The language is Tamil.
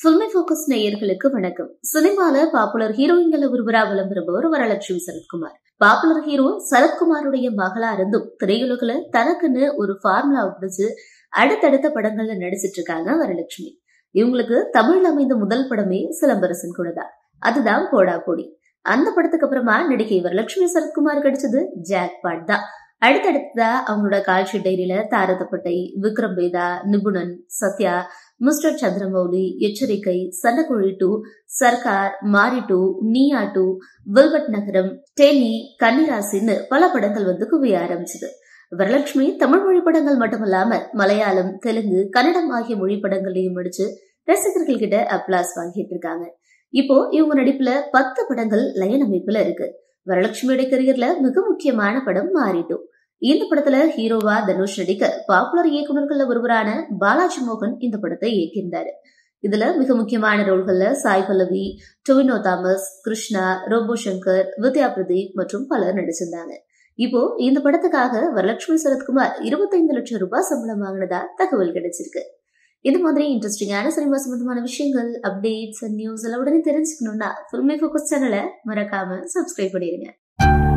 ஃபில்மி போக்கஸ் நேயர்களுக்கு வணக்கம் சினிமால பாப்புலர் ஹீரோயின்கள ஒருவரா விளம்புறவர் வரலட்சுமி சரத்குமார் பாப்புலர் ஹீரோ சரத்குமாருடைய மகளா இருந்தும் திரையுலகில தனக்குன்னு ஒரு ஃபார்முலா பிடிச்சு அடுத்தடுத்த படங்கள்ல நடிச்சிட்டு இருக்காங்க வரலட்சுமி இவங்களுக்கு தமிழ்ல அமைந்த முதல் படமே சிலம்பரசன் கூட தான் அதுதான் போடா போடி அந்த படத்துக்கு அப்புறமா நடிகை வரலட்சுமி சரத்குமார் கிடைச்சது ஜாக் பாட் தான் அடுத்தடுத்ததா அவங்களோட கால்ஷி டைரியில தாரதப்பட்டை விக்ரம் வேதா நிபுணன் சத்யா மிஸ்டர் சந்திரமௌலி எச்சரிக்கை சண்டக்குழி டூ சர்க்கார் மாரி டூ நீயா டூ வில்வட் நகரம் டெனி கன்னிராசின்னு பல படங்கள் வந்து குவிய ஆரம்பிச்சது வரலட்சுமி தமிழ் மொழி படங்கள் மட்டுமல்லாம மலையாளம் தெலுங்கு கன்னடம் ஆகிய மொழி படங்களையும் நடிச்சு ரசிகர்கள் கிட்ட அப்ளாஸ் வாங்கிட்டு இருக்காங்க இப்போ இவங்க நடிப்புல பத்து படங்கள் லயன் அமைப்புல இருக்கு வரலட்சுமியோட கரியர்ல மிக முக்கியமான படம் மாறிட்டோம் இந்த படத்துல ஹீரோவா தனுஷ் நடிக்க பாப்புலர் இயக்குநர்கள்ல ஒருவரான பாலாஜி மோகன் இந்த படத்தை இயக்கியிருந்தாரு இதுல மிக முக்கியமான ரோல்கள்ல சாய் பல்லவி டொவினோ தாமஸ் கிருஷ்ணா ரோபோ சங்கர் வித்யா பிரதீப் மற்றும் பலர் நடிச்சிருந்தாங்க இப்போ இந்த படத்துக்காக வரலட்சுமி சரத்குமார் இருபத்தைந்து லட்சம் ரூபாய் சம்பளம் வாங்கினதா தகவல் கிடைச்சிருக்கு இது மாதிரி இன்ட்ரெஸ்டிங்கான சினிமா சம்பந்தமான விஷயங்கள் அப்டேட்ஸ் அண்ட் நியூஸ் எல்லாம் உடனே தெரிஞ்சுக்கணும்னா ஃபில்மே ஃபோக்கஸ் சேனலை மறக்காம சப்ஸ்கிரைப் பண்ணிடுங்க